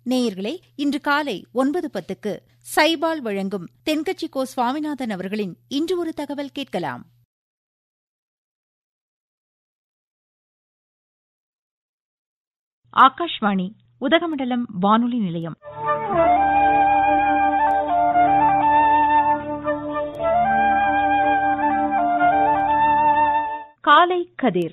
நேயர்களே இன்று காலை ஒன்பது பத்துக்கு சைபால் வழங்கும் தென்கட்சி கோ சுவாமிநாதன் அவர்களின் இன்று ஒரு தகவல் கேட்கலாம் ஆகாஷ்வாணி உதகமண்டலம் வானொலி நிலையம் காலை கதிர்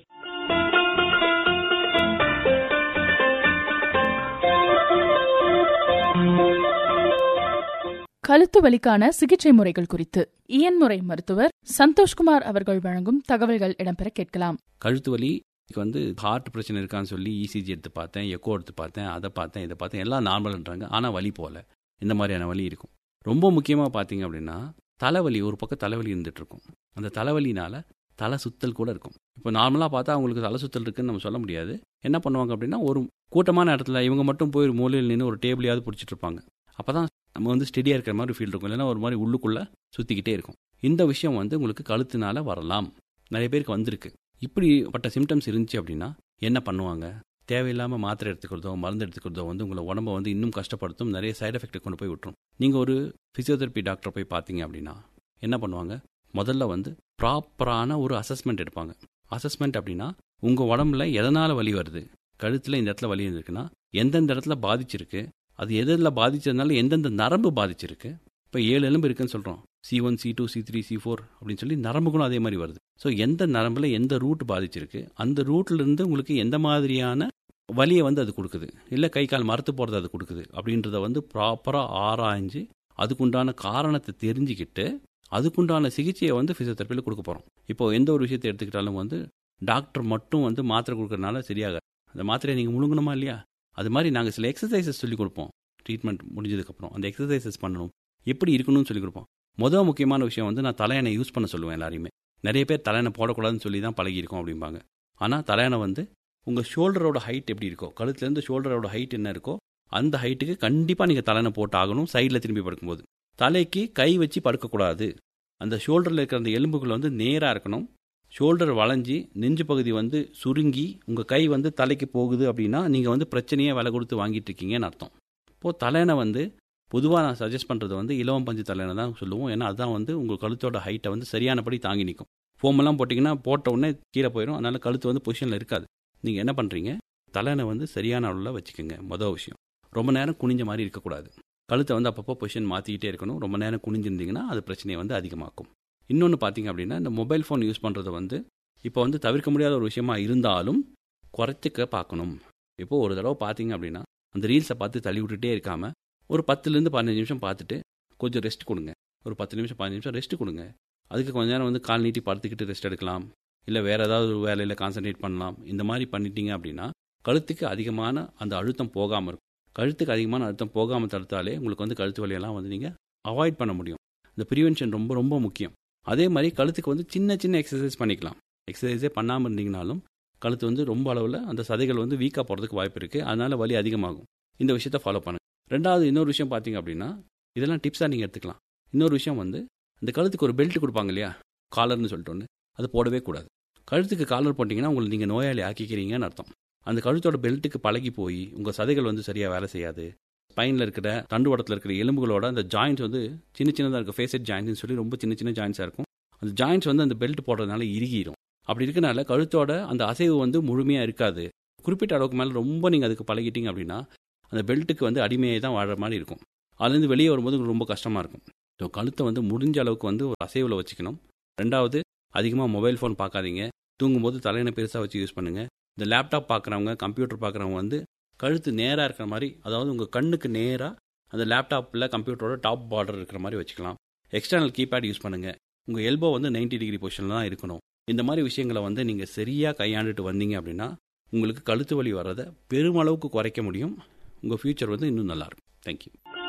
கழுத்து வலிக்கான சிகிச்சை முறைகள் குறித்து இயன்முறை மருத்துவர் சந்தோஷ்குமார் அவர்கள் வழங்கும் தகவல்கள் இடம்பெற கேட்கலாம் கழுத்து வலி வந்து ஹார்ட் பிரச்சனை இருக்கான்னு சொல்லி இசிஜி எடுத்து பார்த்தேன் எக்கோ எடுத்து பார்த்தேன் அதை பார்த்தேன் இதை பார்த்தேன் எல்லாம் நார்மல்ன்றாங்க ஆனால் வலி போகல இந்த மாதிரியான வலி இருக்கும் ரொம்ப முக்கியமாக பார்த்தீங்க அப்படின்னா தலைவலி ஒரு பக்கம் தலைவலி இருந்துட்டு இருக்கும் அந்த தலைவலினால தலை சுத்தல் கூட இருக்கும் இப்போ நார்மலாக பார்த்தா அவங்களுக்கு தலை சுத்தல் இருக்குன்னு நம்ம சொல்ல முடியாது என்ன பண்ணுவாங்க அப்படின்னா ஒரு கூட்டமான இடத்துல இவங்க மட்டும் போய் ஒரு மூலையில் நின்று ஒரு டேபிளையாவது பிடிச்சிட்டு இருப்பாங்க அப்போ தான் நம்ம வந்து ஸ்டெடியாக இருக்கிற மாதிரி ஃபீல் இருக்கும் இல்லைன்னா ஒரு மாதிரி உள்ளுக்குள்ளே சுற்றிக்கிட்டே இருக்கும் இந்த விஷயம் வந்து உங்களுக்கு கழுத்துனால வரலாம் நிறைய பேருக்கு வந்திருக்கு இப்படிப்பட்ட சிம்டம்ஸ் இருந்துச்சு அப்படின்னா என்ன பண்ணுவாங்க தேவையில்லாமல் மாத்திரை எடுத்துக்கிறதோ மருந்து எடுத்துக்கிறதோ வந்து உங்களை உடம்ப வந்து இன்னும் கஷ்டப்படுத்தும் நிறைய சைடு எஃபெக்ட்டை கொண்டு போய் விட்டுரும் நீங்கள் ஒரு ஃபிசியோதெரப்பி டாக்டர் போய் பார்த்தீங்க அப்படின்னா என்ன பண்ணுவாங்க முதல்ல வந்து ப்ராப்பரான ஒரு அசஸ்மெண்ட் எடுப்பாங்க அசஸ்மெண்ட் அப்படின்னா உங்கள் உடம்புல எதனால் வலி வருது கழுத்தில் இந்த இடத்துல வலி இருந்திருக்குன்னா எந்தெந்த இடத்துல பாதிச்சிருக்கு அது எதில் பாதிச்சதுனால எந்தெந்த நரம்பு பாதிச்சிருக்கு இப்போ ஏழு எலும்பு இருக்குன்னு சொல்கிறோம் C one C two C three C four அப்படின்னு சொல்லி நரம்புகளும் அதே மாதிரி வருது ஸோ எந்த நரம்பில் எந்த ரூட் பாதிச்சிருக்கு அந்த ரூட்லேருந்து உங்களுக்கு எந்த மாதிரியான வலியை வந்து அது கொடுக்குது இல்லை கை கால் மறுத்து போகிறது அது கொடுக்குது அப்படின்றத வந்து ப்ராப்பராக ஆராய்ஞ்சு அதுக்குண்டான காரணத்தை தெரிஞ்சுக்கிட்டு அதுக்குண்டான சிகிச்சையை வந்து ஃபிசியோதெரப்பியில் கொடுக்க போகிறோம் இப்போ எந்த ஒரு விஷயத்தை எடுத்துக்கிட்டாலும் வந்து டாக்டர் மட்டும் வந்து மாத்திரை கொடுக்கறனால சரியாகாது அந்த மாத்திரையை நீங்கள் முழுங்கணுமா இல்லையா அது மாதிரி நாங்கள் சில எக்ஸசைசஸ் சொல்லிக் கொடுப்போம் ட்ரீட்மெண்ட் முடிஞ்சதுக்கப்புறம் அந்த எக்ஸசைசஸ் பண்ணணும் எப்படி இருக்கணும்னு சொல்லிக் கொடுப்போம் முதல் முக்கியமான விஷயம் வந்து நான் தலையணை யூஸ் பண்ண சொல்லுவேன் எல்லாரையுமே நிறைய பேர் தலையணை போடக்கூடாதுன்னு சொல்லி தான் பழகியிருக்கோம் அப்படிம்பாங்க ஆனால் தலையணை வந்து உங்கள் ஷோல்டரோட ஹைட் எப்படி இருக்கோ கழுத்துலேருந்து ஷோல்டரோட ஹைட் என்ன இருக்கோ அந்த ஹைட்டுக்கு கண்டிப்பாக நீங்கள் தலையணை போட்டு ஆகணும் சைடில் திரும்பி படுக்கும்போது தலைக்கு கை வச்சு படுக்கக்கூடாது அந்த ஷோல்டரில் இருக்கிற அந்த எலும்புகள் வந்து நேராக இருக்கணும் ஷோல்டர் வளைஞ்சி நெஞ்சு பகுதி வந்து சுருங்கி உங்கள் கை வந்து தலைக்கு போகுது அப்படின்னா நீங்கள் வந்து பிரச்சனையே விலை கொடுத்து வாங்கிட்டு இருக்கீங்கன்னு அர்த்தம் இப்போது தலையணை வந்து பொதுவாக நான் சஜஸ்ட் பண்ணுறது வந்து இலவம் பஞ்சு தலையணை தான் சொல்லுவோம் ஏன்னா அதுதான் வந்து உங்கள் கழுத்தோட ஹைட்டை வந்து சரியானபடி தாங்கி நிற்கும் ஃபோமெல்லாம் போட்டிங்கன்னா போட்ட உடனே கீழே போயிடும் அதனால் கழுத்து வந்து பொசிஷனில் இருக்காது நீங்கள் என்ன பண்ணுறீங்க தலையணை வந்து சரியான அளவில் வச்சுக்கோங்க மொதல் விஷயம் ரொம்ப நேரம் குனிஞ்ச மாதிரி இருக்கக்கூடாது கழுத்தை வந்து அப்பப்போ பொசிஷன் மாற்றிக்கிட்டே இருக்கணும் ரொம்ப நேரம் குனிஞ்சிருந்தீங்கன்னா அது பிரச்சனையை வந்து அதிகமாக்கும் இன்னொன்று பார்த்தீங்க அப்படின்னா இந்த மொபைல் ஃபோன் யூஸ் பண்ணுறது வந்து இப்போ வந்து தவிர்க்க முடியாத ஒரு விஷயமா இருந்தாலும் குறைச்சிக்க பார்க்கணும் இப்போ ஒரு தடவை பார்த்தீங்க அப்படின்னா அந்த ரீல்ஸை பார்த்து தள்ளி விட்டுட்டே இருக்காமல் ஒரு பத்துலேருந்து பதினஞ்சு நிமிஷம் பார்த்துட்டு கொஞ்சம் ரெஸ்ட் கொடுங்க ஒரு பத்து நிமிஷம் பதினஞ்சு நிமிஷம் ரெஸ்ட் கொடுங்க அதுக்கு கொஞ்ச நேரம் வந்து கால் நீட்டி படுத்துக்கிட்டு ரெஸ்ட் எடுக்கலாம் இல்லை வேறு ஏதாவது ஒரு வேலையில் கான்சன்ட்ரேட் பண்ணலாம் இந்த மாதிரி பண்ணிட்டீங்க அப்படின்னா கழுத்துக்கு அதிகமான அந்த அழுத்தம் போகாமல் இருக்கும் கழுத்துக்கு அதிகமான அழுத்தம் போகாமல் தடுத்தாலே உங்களுக்கு வந்து கழுத்து வலியெல்லாம் வந்து நீங்கள் அவாய்ட் பண்ண முடியும் இந்த ப்ரிவென்ஷன் ரொம்ப ரொம்ப முக்கியம் அதே மாதிரி கழுத்துக்கு வந்து சின்ன சின்ன எக்ஸசைஸ் பண்ணிக்கலாம் எக்ஸசைஸே பண்ணாமல் இருந்தீங்கனாலும் கழுத்து வந்து ரொம்ப அளவில் அந்த சதைகள் வந்து வீக்காக போகிறதுக்கு வாய்ப்பு இருக்குது அதனால் வலி அதிகமாகும் இந்த விஷயத்தை ஃபாலோ பண்ணுங்கள் ரெண்டாவது இன்னொரு விஷயம் பார்த்தீங்க அப்படின்னா இதெல்லாம் டிப்ஸாக நீங்கள் எடுத்துக்கலாம் இன்னொரு விஷயம் வந்து இந்த கழுத்துக்கு ஒரு பெல்ட் கொடுப்பாங்க இல்லையா காலர்னு சொல்லிட்டு ஒன்று அது போடவே கூடாது கழுத்துக்கு காலர் போட்டிங்கன்னா உங்களை நீங்கள் நோயாளி ஆக்கிக்கிறீங்கன்னு அர்த்தம் அந்த கழுத்தோட பெல்ட்டுக்கு பழகி போய் உங்கள் சதைகள் வந்து சரியாக வேலை செய்யாது ஸ்பைனில் இருக்கிற தண்டுவடத்தில் இருக்கிற எலும்புகளோட அந்த ஜாயின்ஸ் வந்து சின்ன சின்னதாக இருக்கும் ஃபேஸட் ஜாயின்ட்னு சொல்லி ரொம்ப சின்ன சின்ன ஜாயின்ஸாக இருக்கும் அந்த ஜாயின்ட்ஸ் வந்து அந்த பெல்ட் போடுறதுனால இறுகிடும் அப்படி இருக்கனால கழுத்தோட அந்த அசைவு வந்து முழுமையாக இருக்காது குறிப்பிட்ட அளவுக்கு மேலே ரொம்ப நீங்கள் அதுக்கு பழகிட்டீங்க அப்படின்னா அந்த பெல்ட்டுக்கு வந்து அடிமையை தான் வாழற மாதிரி இருக்கும் அதுலேருந்து வெளியே வரும்போது உங்களுக்கு ரொம்ப கஷ்டமாக இருக்கும் ஸோ கழுத்தை வந்து முடிஞ்ச அளவுக்கு வந்து ஒரு அசைவில் வச்சுக்கணும் ரெண்டாவது அதிகமாக மொபைல் ஃபோன் பார்க்காதீங்க தூங்கும்போது தலையணை பெருசாக வச்சு யூஸ் பண்ணுங்கள் இந்த லேப்டாப் பார்க்குறவங்க கம்ப்யூட்டர் பார்க்குறவங்க வந்து கழுத்து நேராக இருக்கிற மாதிரி அதாவது உங்கள் கண்ணுக்கு நேராக அந்த லேப்டாப்பில் கம்ப்யூட்டரோட டாப் பார்டர் இருக்கிற மாதிரி வச்சுக்கலாம் எக்ஸ்டர்னல் கீபேட் யூஸ் பண்ணுங்கள் உங்கள் எல்போ வந்து நைன்டி டிகிரி பொசிஷனில் தான் இருக்கணும் இந்த மாதிரி விஷயங்களை வந்து நீங்கள் சரியாக கையாண்டுட்டு வந்தீங்க அப்படின்னா உங்களுக்கு கழுத்து வலி வர்றதை பெருமளவுக்கு குறைக்க முடியும் உங்கள் ஃப்யூச்சர் வந்து இன்னும் நல்லாயிருக்கும் தேங்க்யூ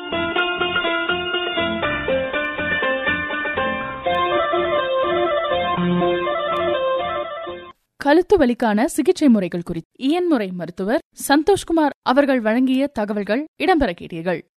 கழுத்து வலிக்கான சிகிச்சை முறைகள் குறித்து இயன்முறை மருத்துவர் சந்தோஷ்குமார் அவர்கள் வழங்கிய தகவல்கள் இடம்பெற கேட்டீர்கள்